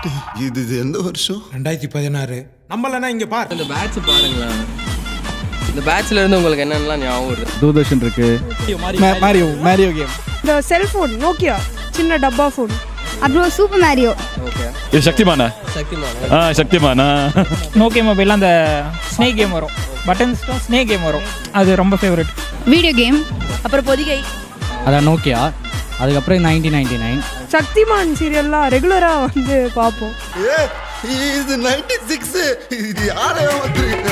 இது இது எந்த வருஷம் ரெண்டாயிரத்தி பதினாறு நம்மளனா இங்க பார் இந்த பேட்ச் பாருங்களேன் இந்த பேட்ச்ல இருந்து உங்களுக்கு என்னென்னலாம் ஞாபகம் வருது தூர்தர்ஷன் இருக்கு மேரியோ மேரியோ கேம் இந்த செல்ஃபோன் நோக்கியா சின்ன டப்பா ஃபோன் அப்புறம் சூப்பர் மேரியோ ஓகே இது சக்திமானா சக்திமான் ஆ சக்திமானா நோக்கியா மொபைலில் அந்த ஸ்னேக் கேம் வரும் பட்டன் ஸ்னேக் கேம் வரும் அது ரொம்ப ஃபேவரட் வீடியோ கேம் அப்புறம் பொதிகை அதான் நோக்கியா அதுக்கப்புறம் நைன்டீன் நைன்டி நைன் சக்திமான் சீரியல்லாம் ரெகுலரா வந்து பார்ப்போம் ஏ இது நைன்டி சிக்ஸ் இது யாரையோ வந்துருக்கு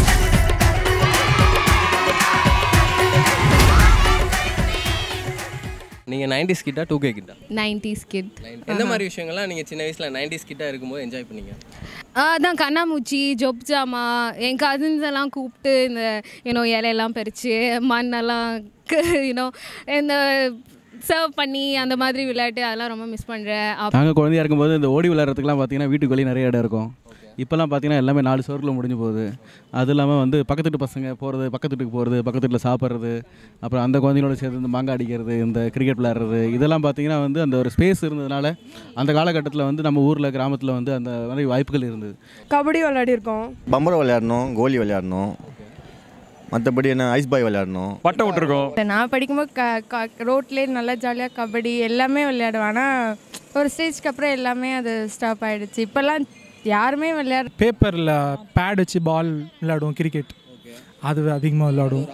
நீங்க 90s கிட்டா டூ கே கிட்டா நைன்டிஸ் கிட் எந்த மாதிரி விஷயங்கள்லாம் நீங்க சின்ன வயசுல 90s கிட்டா இருக்கும்போது என்ஜாய் பண்ணீங்க அதான் கண்ணாமூச்சி ஜொப் ஜாமா என் கசின்ஸ் எல்லாம் கூப்பிட்டு இந்த யூனோ இலையெல்லாம் பறித்து மண்ணெல்லாம் யூனோ இந்த சர்வ் பண்ணி அந்த மாதிரி விளையாட்டு அதெல்லாம் ரொம்ப மிஸ் பண்ணுறேன் நாங்கள் குழந்தையா இருக்கும்போது இந்த ஓடி விளையாடுறதுக்குலாம் பார்த்தீங்கன்னா வீட்டுக்கு வெளியே நிறைய இடம் இருக்கும் இப்போல்லாம் பார்த்தீங்கன்னா எல்லாமே நாலு சோறுக்குள்ள முடிஞ்சு போகுது அது இல்லாமல் வந்து பக்கத்து வீட்டு பசங்க போகிறது பக்கத்து வீட்டுக்கு போகிறது பக்கத்து வீட்டில் சாப்பிட்றது அப்புறம் அந்த குழந்தைங்களோட சேர்ந்து இந்த மாங்காய் அடிக்கிறது இந்த கிரிக்கெட் விளையாடுறது இதெல்லாம் பார்த்தீங்கன்னா வந்து அந்த ஒரு ஸ்பேஸ் இருந்ததுனால அந்த காலகட்டத்தில் வந்து நம்ம ஊரில் கிராமத்தில் வந்து அந்த மாதிரி வாய்ப்புகள் இருந்தது கபடி விளையாடி இருக்கோம் பம்பரம் விளையாடணும் கோலி விளையாடணும் மற்றபடி என்ன ஐஸ் பாய் விளையாடணும் பட்டம் விட்டுருக்கோம் நான் படிக்கும்போது க ரோட்லேயே நல்லா ஜாலியாக கபடி எல்லாமே விளையாடுவேன் ஆனால் ஒரு ஸ்டேஜ்க்கு அப்புறம் எல்லாமே அது ஸ்டாப் ஆயிடுச்சு இப்போல்லாம் யாருமே விளையாட பேப்பரில் பேட் வச்சு பால் விளையாடுவோம் கிரிக்கெட் அது அதிகமாக விளையாடுவோம்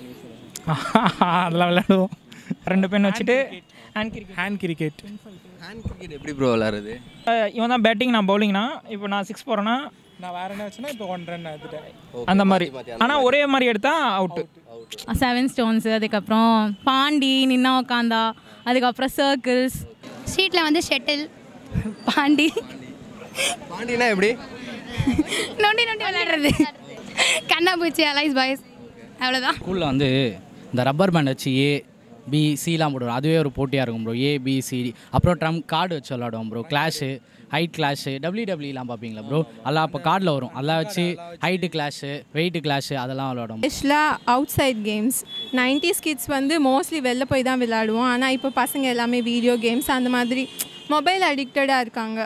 அதெல்லாம் விளையாடுவோம் ரெண்டு பெண் வச்சுட்டு hand cricket hand cricket hand cricket எப்படி ப்ரோ விளையாடுறது இவன் தான் பேட்டிங் நான் பவுலிங்னா இப்போ நான் சிக்ஸ் போகிறேன்னா நான் வேற என்ன வச்சுன்னா இப்போ ஒன் ரன் எடுத்துட்டேன் அந்த மாதிரி ஆனால் ஒரே மாதிரி எடுத்தா அவுட்டு செவன் ஸ்டோன்ஸு அதுக்கப்புறம் பாண்டி நின்னா உக்காந்தா அதுக்கப்புறம் சர்க்கிள்ஸ் ஸ்ட்ரீட்டில் வந்து ஷெட்டில் பாண்டி பாண்டினா எப்படி நொண்டி நொண்டி விளையாடுறது கண்ணாபூச்சி அலைஸ் பாய்ஸ் அவ்வளோதான் ஸ்கூலில் வந்து இந்த ரப்பர் பேண்ட் வச்சு ஏ பி சிலாம் போடுவோம் அதுவே ஒரு போட்டியாக இருக்கும் ப்ரோ ஏ பி சி அப்புறம் ட்ரம் கார்டு வச்சு விளாடுவோம் ப்ரோ கிளாஷு ஹைட் கிளாஷு டபிள்யூடபிள்யூலாம் பார்ப்பீங்களா ப்ரோ அதெல்லாம் அப்போ கார்டில் வரும் அதெல்லாம் வச்சு ஹைட்டு கிளாஷு வெயிட்டு கிளாஷு அதெல்லாம் விளாடுவோம் ஆக்சுவலாக outside games nineties kids வந்து மோஸ்ட்லி வெளில போய் தான் விளையாடுவோம் ஆனால் இப்போ பசங்க எல்லாமே வீடியோ கேம்ஸ் அந்த மாதிரி மொபைல் அடிக்டடாக இருக்காங்க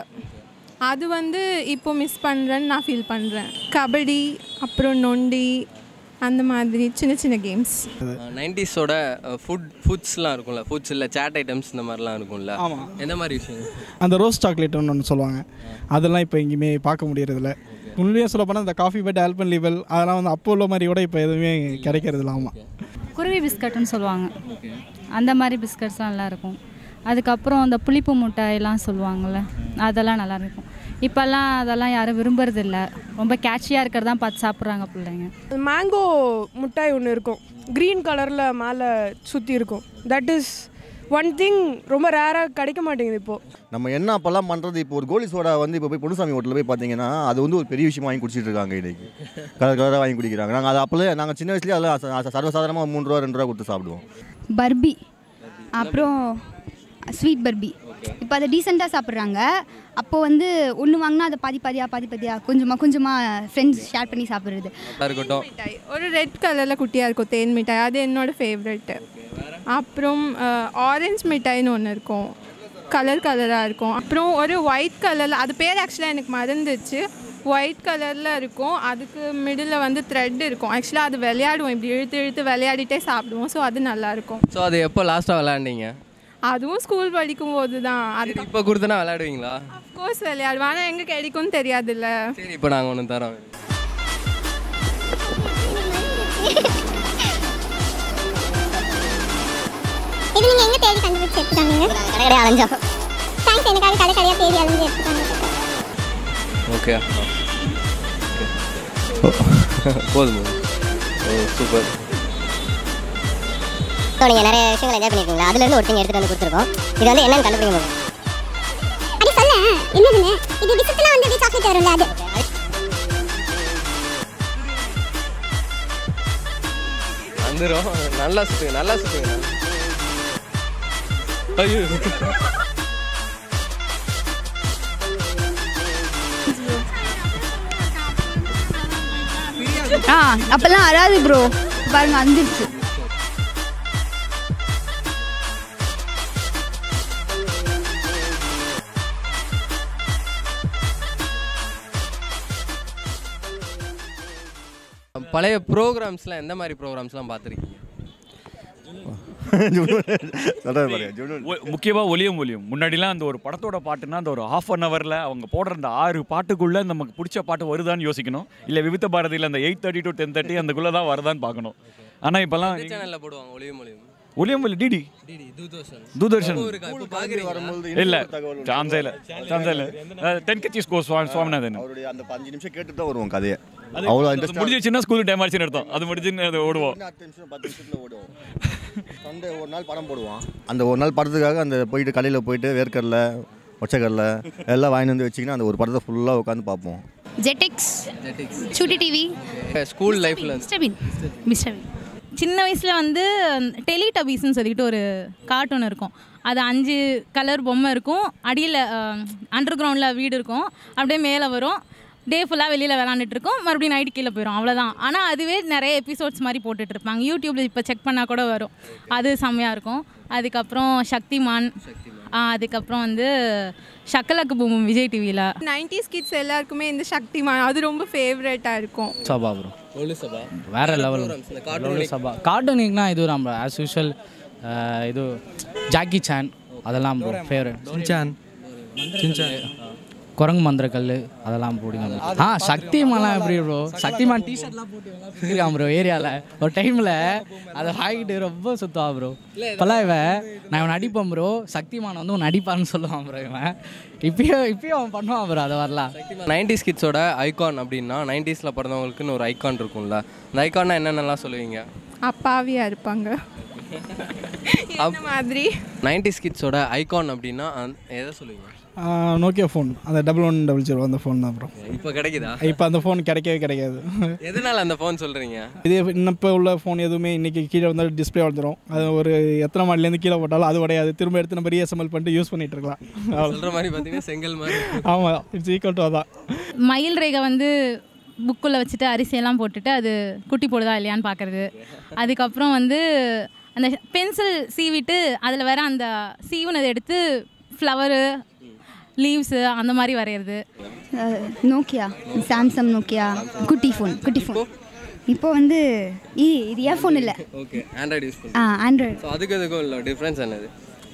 அது வந்து இப்போ மிஸ் பண்ணுறேன்னு நான் ஃபீல் பண்ணுறேன் கபடி அப்புறம் நொண்டி அந்த மாதிரி சின்ன சின்ன கேம்ஸ் நைன்டிஸோட ஃபுட் ஃபுட்ஸ்லாம் இருக்கும்ல ஃபுட்ஸ் இல்லை சேட் ஐட்டம்ஸ் இந்த மாதிரிலாம் இருக்கும்ல ஆமாம் எந்த மாதிரி விஷயம் அந்த ரோஸ் சாக்லேட்னு ஒன்று சொல்லுவாங்க அதெல்லாம் இப்போ எங்கேயுமே பார்க்க முடியறதில்ல உண்மையாக சொல்ல போனால் இந்த காஃபி பட் ஆல்பன் லீவல் அதெல்லாம் வந்து அப்போ உள்ள மாதிரி கூட இப்போ எதுவுமே கிடைக்கிறதில்ல ஆமாம் குருவி பிஸ்கட்னு சொல்லுவாங்க அந்த மாதிரி பிஸ்கட்ஸ்லாம் நல்லா இருக்கும் அதுக்கப்புறம் அந்த புளிப்பு முட்டாயெல்லாம் சொல்லுவாங்கள்ல அதெல்லாம் நல்லா இருக்கும் இப்போல்லாம் அதெல்லாம் யாரும் விரும்புறதில்ல ரொம்ப கேட்சியாக இருக்கிறதான் பார்த்து சாப்பிட்றாங்க பிள்ளைங்க மேங்கோ முட்டாய் ஒன்று இருக்கும் க்ரீன் கலரில் மேலே சுற்றி இருக்கும் தட் இஸ் ஒன் திங் ரொம்ப ரேராக கிடைக்க மாட்டேங்குது இப்போது நம்ம என்ன அப்போல்லாம் பண்ணுறது இப்போ ஒரு கோலி சோடா வந்து இப்போ போய் பொன்னுசாமி ஹோட்டலில் போய் பார்த்தீங்கன்னா அது வந்து ஒரு பெரிய விஷயம் வாங்கி குடிச்சிட்டு இருக்காங்க இன்னைக்கு கலர் கலராக வாங்கி குடிக்கிறாங்க நாங்கள் அது அப்போலே நாங்கள் சின்ன வயசுலேயே அதெல்லாம் சர்வசாதாரணமாக மூணு ரூபா ரெண்டு ரூபா கொடுத்து சாப்பிடுவோம் பர்பி அப்புறம் ஸ்வீட் பர்பி இப்போ அதை டீசெண்டாக சாப்பிட்றாங்க அப்போது வந்து ஒன்று வாங்கினா அதை பாதி பாதியாக பாதி பாதியாக கொஞ்சமாக கொஞ்சமாக ஃப்ரெண்ட்ஸ் ஷேர் பண்ணி சாப்பிட்றது நல்லா இருக்கட்டும் மிட்டாய் ஒரு ரெட் கலரில் குட்டியாக இருக்கும் தேன் மிட்டாய் அது என்னோடய ஃபேவரெட்டு அப்புறம் ஆரஞ்சு மிட்டாய்னு ஒன்று இருக்கும் கலர் கலராக இருக்கும் அப்புறம் ஒரு ஒயிட் கலரில் அது பேர் ஆக்சுவலாக எனக்கு மறந்துச்சு ஒயிட் கலரில் இருக்கும் அதுக்கு மிடில் வந்து த்ரெட் இருக்கும் ஆக்சுவலாக அது விளையாடுவோம் இப்படி இழுத்து இழுத்து விளையாடிட்டே சாப்பிடுவோம் ஸோ அது நல்லாயிருக்கும் ஸோ அது எப்போ லாஸ்ட்டாக விளையாண்டீங்க அதுவும் ஸ்கூல் படிக்கும் போது தான் அதுக்கு இப்போ கொடுத்தனா விளையாடுவீங்களா அஃப்கோர்ஸ் விளையாடுவோம் ஆனால் எங்கே கிடைக்கும்னு தெரியாதுல்ல சரி இப்போ நாங்கள் ஒன்று தரோம் இது நீங்கள் எங்கே தேடி கண்டுபிடிச்சி எடுத்துக்காங்க கடை கடை அலைஞ்சோம் தேங்க்ஸ் எனக்காக கடை கடையாக தேடி அலைஞ்சு எடுத்துக்காங்க ஓகே போதும் ஓ சூப்பர் ஸோ நீங்கள் நிறைய விஷயங்கள் என்ஜாய் பண்ணியிருக்கீங்களா அதுலேருந்து ஒருத்தங்க எடுத்துகிட்டு வந்து கொடுத்துருக்கோம் இது வந்து என்னன்னு கண்டுபிடிக்க முடியும் அது சொல்ல என்னதுன்னு இது விசிட்டில் வந்து சாக்லேட் வரும்ல அது வந்துடும் நல்லா சுற்றுங்க நல்லா சுற்றுங்க ஐயோ ஆ அப்போல்லாம் அறாது ப்ரோ பாருங்க வந்துருச்சு பழைய ப்ரோக்ராம்ஸ்லாம் எந்த மாதிரி ப்ரோக்ராம்ஸ்லாம் பார்த்துருக்கீங்க சொல்கிறேன் பாருங்க ஜுனூன் முக்கியமாக ஒலியும் ஒலியும் முன்னாடிலாம் அந்த ஒரு படத்தோட பாட்டுனா அந்த ஒரு ஹாஃப் அன் ஹவரில் அவங்க போடுற அந்த ஆறு பாட்டுக்குள்ளே நமக்கு பிடிச்ச பாட்டு வருதான்னு யோசிக்கணும் இல்லை விவித்த பாரதியில் அந்த eight thirty to ten thirty அந்தக்குள்ளே தான் வருதான்னு பார்க்கணும் ஆனால் இப்போல்லாம் சேனலில் போடுவாங்க ஒளியும் ஒளியும் ஒலியும் ஒலி டிடி டிடி தூதர்ஷன் தூதர்ஷன் இருக்கா இப்போ பார்க்குறீங்களா இல்லை சான்ஸே இல்லை சான்ஸே இல்லை டென் கட்சிஸ் கோ சுவாமி சுவாமிநாதன் அவருடைய அந்த அஞ்சு நிமிஷம் கேட்டு தான் வருவோம் கதையை அவ்வளோ அது இன்ட்ரெஸ்ட் முடிஞ்சிச்சுன்னா ஸ்கூல் டைம் ஆச்சுன்னு அர்த்தம் அது முடிஞ்சுன்னு அது ஓடுவோம் அடுத்த நிமிஷம் பத்து நிமிஷத்தில் ஓடுவோம் சண்டே ஒரு நாள் படம் போடுவான் அந்த ஒரு நாள் படத்துக்காக அந்த போயிட்டு கடையில் போயிட்டு வேர்க்கடல ஒச்சக்கடல எல்லாம் வாங்கிட்டு வந்து வச்சிங்கன்னா அந்த ஒரு படத்தை ஃபுல்லாக உட்காந்து பார்ப்போம் ஜெட்டிக்ஸ் சுட்டி டிவி ஸ்கூல் லைஃப்பில் மிஸ்டர் பின் மிஸ்டர் பின் சின்ன வயசில் வந்து டெலிடபீஸ்னு சொல்லிட்டு ஒரு கார்ட்டூன் இருக்கும் அது அஞ்சு கலர் பொம்மை இருக்கும் அடியில் அண்டர் கிரவுண்டில் வீடு இருக்கும் அப்படியே மேலே வரும் டே ஃபுல்லாக வெளியில் விளாண்டுட்டு இருக்கோம் மறுபடியும் நைட்டு கீழே போயிடும் அவ்வளோதான் ஆனால் அதுவே நிறைய எபிசோட்ஸ் மாதிரி போட்டுட்டு இருப்பாங்க யூடியூப்பில் இப்போ செக் பண்ணால் கூட வரும் அது செம்மையாக இருக்கும் அதுக்கப்புறம் சக்திமான் ஆ, அதுக்கப்புறம் வந்து ஷக்கலக்கு பூமும் விஜய் டிவியில் நைன்டிஸ் கிட்ஸ் எல்லாருக்குமே இந்த சக்திமான் அது ரொம்ப ஃபேவரட்டாக இருக்கும் சபா ப்ரோ ஒளி சபா வேற லெவல் இந்த cartoonic. சபா கார்ட்டூனிக்னா இது நம்ம ஆஸ் யூஷுவல் இது ஜாக்கி சான் அதெல்லாம் ப்ரோ ஃபேவரட் சின்சான் சின்சான் குரங்கு மந்திரக்கல் அதெல்லாம் போடுங்க ஆ சக்திமான்லாம் எப்படி ப்ரோ சக்திமான் டிஷர்ட்லாம் போட்டு இருக்கான் ப்ரோ ஏரியாவில் ஒரு டைமில் அதை வாங்கிட்டு ரொம்ப சுத்துவா ப்ரோ இப்போல்லாம் இவன் நான் இவன் அடிப்பேன் ப்ரோ சக்திமான் வந்து உன் அடிப்பான்னு சொல்லுவான் ப்ரோ இவன் இப்பயும் இப்பயும் அவன் பண்ணுவான் ப்ரோ அதை வரலாம் நைன்டிஸ் கிட்ஸோட ஐகான் அப்படின்னா நைன்டிஸில் பிறந்தவங்களுக்குன்னு ஒரு ஐகான் இருக்கும்ல அந்த ஐகான்னா என்னென்னலாம் சொல்லுவீங்க அப்பாவியாக இருப்பாங்க என்ன மாதிரி நைன்டிஸ் கிட்ஸோட ஐகான் அப்படின்னா அந்த- எதை சொல்லுவீங்க நோக்கியா ஃபோன் அந்த டபுள் ஒன் டபுள் ஜீரோ அந்த ஃபோன் தான் ப்ரோ இப்போ கிடைக்குதா இப்போ அந்த ஃபோன் கிடைக்கவே கிடைக்காது எதனால அந்த ஃபோன் சொல்கிறீங்க இதே இப்போ உள்ள ஃபோன் எதுவுமே இன்றைக்கி கீழே வந்தால் டிஸ்பிளே வந்துடும் அது ஒரு எத்தனை மாடலேருந்து கீழே போட்டாலும் அது உடையாது திரும்ப எடுத்து நம்ம ரீஎஸ்எம்எல் பண்ணிட்டு யூஸ் பண்ணிட்டு இருக்கலாம் சொல்கிற மாதிரி பார்த்தீங்கன்னா செங்கல் மாதிரி ஆமாம் இட்ஸ் ஈக்குவல் டு அதான் மயில் ரேகை வந்து புக்குள்ளே வச்சுட்டு அரிசியெல்லாம் போட்டுட்டு அது குட்டி போடுதா இல்லையான்னு பார்க்குறது அதுக்கப்புறம் வந்து அந்த பென்சில் சீவிட்டு அதில் வேற அந்த சீவுனதை எடுத்து ஃப்ளவரு லீவ்ஸு அந்த மாதிரி வரைகிறது நோக்கியா சாம்சங் நோக்கியா குட்டி ஃபோன் குட்டி ஃபோன் இப்போ வந்து இ இது ஏன் ஃபோன் இல்லை ஓகே ஆண்ட்ராய்டு யூஸ் ஆ பண்ணுங்க ஆண்ட்ராய்டு ஸோ அதுக்கு இதுக்கும் இல்லை டிஃப்ரென்ஸ் என்னது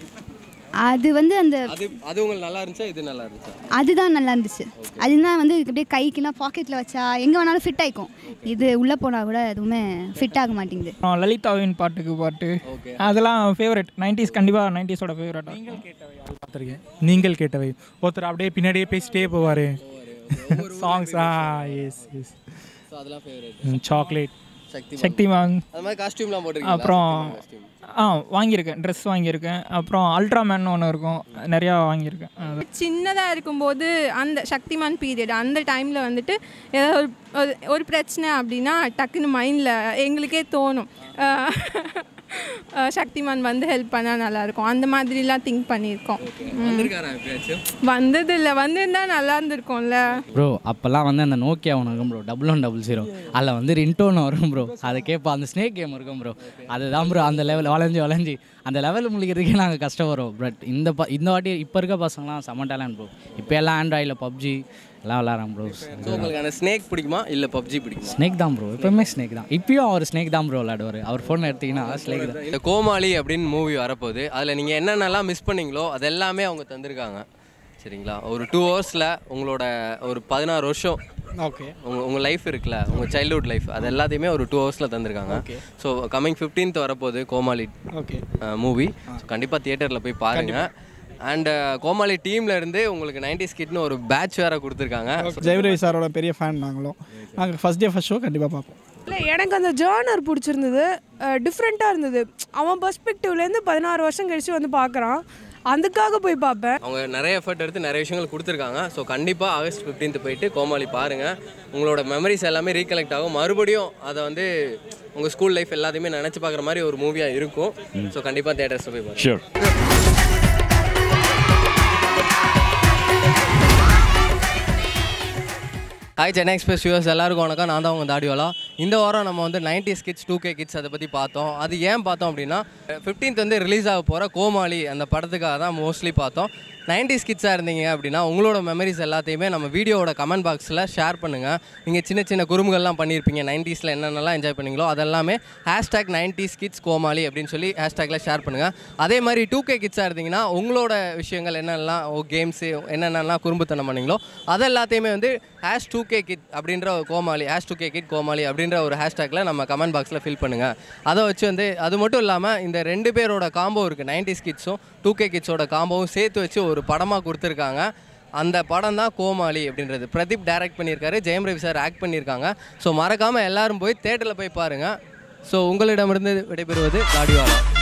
அது வந்து அந்த அது அது உங்களுக்கு நல்லா இருந்துச்சா இது நல்லா இருந்துச்சா அதுதான் நல்லா இருந்துச்சு அதுதான் வந்து அப்படியே கைக்கெல்லாம் பாக்கெட்டில் வச்சா எங்கே வேணாலும் ஃபிட் ஆயிக்கும் இது உள்ளே போனால் கூட எதுவுமே ஃபிட் ஆக மாட்டேங்குது அப்புறம் லலிதாவின் பாட்டுக்கு பாட்டு அதெல்லாம் ஃபேவரட் நைன்டிஸ் கண்டிப்பாக நைன்டிஸோட ஃபேவரட் பார்த்துருக்கேன் நீங்கள் கேட்டவை ஒருத்தர் அப்படியே பின்னாடியே பேசிட்டே போவார் சாங்ஸ் ஆ எஸ் எஸ் ஸோ அதெல்லாம் ஃபேவரட் சாக்லேட் சக்தி சக்திமான் அது மாதிரி காஸ்டியூம்லாம் போட்டுருக்கீங்களா அப்புறம் costume? ஆ வாங்கியிருக்கேன் ட்ரெஸ் வாங்கியிருக்கேன் அப்புறம் அல்ட்ராமேன் ஒன்று இருக்கும் நிறையா வாங்கியிருக்கேன் அது சின்னதாக இருக்கும்போது அந்த சக்திமான் பீரியட் அந்த டைமில் வந்துட்டு ஏதாவது ஒரு ஒரு- ஒரு பிரச்சனை அப்படின்னா டக்குன்னு மைண்டில் எங்களுக்கே தோணும் அஹ் அஹ் சக்திமான் வந்து ஹெல்ப் பண்ணால் நல்லாயிருக்கும் அந்த மாதிரிலாம் திங்க் பண்ணியிருக்கோம் வந்திருக்காரா எப்பயாச்சும் வந்தது இல்லை வந்திருந்தா நல்லா இருந்திருக்கும்ல ப்ரோ அப்போல்லாம் வந்து அந்த நோக்கியா ஒன்று இருக்கும் bro double one double zero அதில் வந்து ரிங்டோன் வரும் ப்ரோ அதை கேட்போம் அந்த ஸ்னேக் கேம் இருக்கும் ப்ரோ அதுதான் ப்ரோ அந்த லெவல் வளைஞ்சு வளைஞ்சு அந்த லெவல் முடிக்கிறதுக்கே நாங்கள் கஷ்டப்படுறோம் பட் இந்த ப இந்த வாட்டி இப்போ இருக்க பசங்களாம் செம்ம டேலண்ட் ப்ரோ இப்போ எல்லாம் ஆண்ட்ராய்டில் பப்ஜி எல்லாம் விளாட்றாங்க ப்ரோ ஸோ உங்களுக்கு அந்த ஸ்னேக் பிடிக்குமா இல்லை பப்ஜி பிடிக்குமா ஸ்னேக் தான் ப்ரோ எப்பவுமே ஸ்னேக் தான் இப்பயும் அவர் ஸ்னேக் தான் ப்ரோ விளாடுவார் அவர் ஃபோன் எடுத்தீங்கன்னா ஸ்னேக் தான் இந்த கோமாளி அப்படின்னு மூவி வரப்போகுது அதில் நீங்கள் என்னென்னலாம் மிஸ் பண்ணீங்களோ அது எல்லாமே அவங்க தந்திருக்காங்க சரிங்களா ஒரு டூ ஹவர்ஸில் உங்களோட ஒரு பதினாறு வருஷம் ஓகே உங்கள் உங்கள் லைஃப் இருக்குல்ல உங்கள் சைல்ட்ஹுட் லைஃப் அது எல்லாத்தையுமே ஒரு டூ ஹவர்ஸில் தந்திருக்காங்க ஸோ கம்மிங் ஃபிஃப்டீன்த் வரப்போகுது கோமாளி ஓகே மூவி ஸோ கண்டிப்பாக தியேட்டரில் போய் பாருங்கள் அண்ட் கோமாளி டீம்ல இருந்து உங்களுக்கு நைன்டி ஸ்கிட்னு ஒரு பேட்ச் வேற கொடுத்துருக்காங்க ஜெயரவி சாரோட பெரிய ஃபேன் நாங்களும் நாங்கள் ஃபஸ்ட் டே ஃபஸ்ட் ஷோ கண்டிப்பாக பார்ப்போம் இல்லை எனக்கு அந்த ஜேர்னர் பிடிச்சிருந்தது டிஃப்ரெண்ட்டாக இருந்தது அவன் பர்ஸ்பெக்டிவ்லேருந்து பதினாறு வருஷம் கழிச்சு வந்து பார்க்குறான் அதுக்காக போய் பார்ப்பேன் அவங்க நிறைய எஃபர்ட் எடுத்து நிறைய விஷயங்கள் கொடுத்துருக்காங்க ஸோ கண்டிப்பாக ஆகஸ்ட் 15th போயிட்டு கோமாளி பாருங்கள் உங்களோட மெமரிஸ் எல்லாமே ரீகலெக்ட் ஆகும் மறுபடியும் அதை வந்து உங்கள் ஸ்கூல் லைஃப் எல்லாத்தையுமே நினச்சி பார்க்குற மாதிரி ஒரு மூவியாக இருக்கும் ஸோ கண்டிப்பாக தேட்டர்ஸில் போய் பாருங்க sure hi Chennai Express viewers எல்லாருக்கும் வணக்கம் நான் தான் உங்கள் தாடியோலா இந்த வாரம் நம்ம வந்து 90s kids two K kids அதை பற்றி பார்த்தோம் அது ஏன் பார்த்தோம் அப்படின்னா ஃபிஃப்டீன்த் வந்து ரிலீஸ் ஆக போகிற கோமாளி அந்த படத்துக்காக தான் மோஸ்ட்லி பார்த்தோம் நைன்டிஸ் கிட்ஸாக இருந்தீங்க அப்படின்னா உங்களோட மெமரிஸ் எல்லாத்தையுமே நம்ம வீடியோவோட கமெண்ட் பாக்ஸில் ஷேர் பண்ணுங்கள் நீங்கள் சின்ன சின்ன குறும்புகள்லாம் பண்ணியிருப்பீங்க நைன்டிஸில் என்னென்னலாம் என்ஜாய் பண்ணீங்களோ அதெல்லாமே ஹேஷ்டேக் நைன்டிஸ் கிட்ஸ் கோமாளி அப்படின்னு சொல்லி ஹேஷ்டேக்கில் ஷேர் பண்ணுங்கள் அதே மாதிரி டூ கே கிட்ஸாக இருந்தீங்கன்னா உங்களோட விஷயங்கள் என்னென்னலாம் கேம்ஸு என்னென்னலாம் குறும்புத்தனம் பண்ணீங்களோ அது எல்லாத்தையுமே வந்து ஹேஷ் டூ கே கிட் அப்படின்ற ஒரு கோமாளி ஹேஷ் டூ கே கிட் கோமாளி அப்படின்ற ஒரு ஹேஷ்டேக்கில் நம்ம கமெண்ட் பாக்ஸில் ஃபில் பண்ணுங்கள் அதை வச்சு வந்து அது மட்டும் இல்லாமல் இந்த ரெண்டு பேரோட காம்போ இருக்குது நைன்டிஸ் கிட்ஸும் டூ கே கிட்ஸோட காம்போவும் சேர்த்து வச்சு ஒரு படமாக கொடுத்துருக்காங்க அந்த படம் தான் கோமாளி அப்படின்றது பிரதீப் டைரக்ட் பண்ணியிருக்காரு ஜெயம் ரவி சார் ஆக்ட் பண்ணியிருக்காங்க ஸோ மறக்காமல் எல்லாரும் போய் தேட்டரில் போய் பாருங்கள் ஸோ உங்களிடமிருந்து விடைபெறுவது காடிவாலா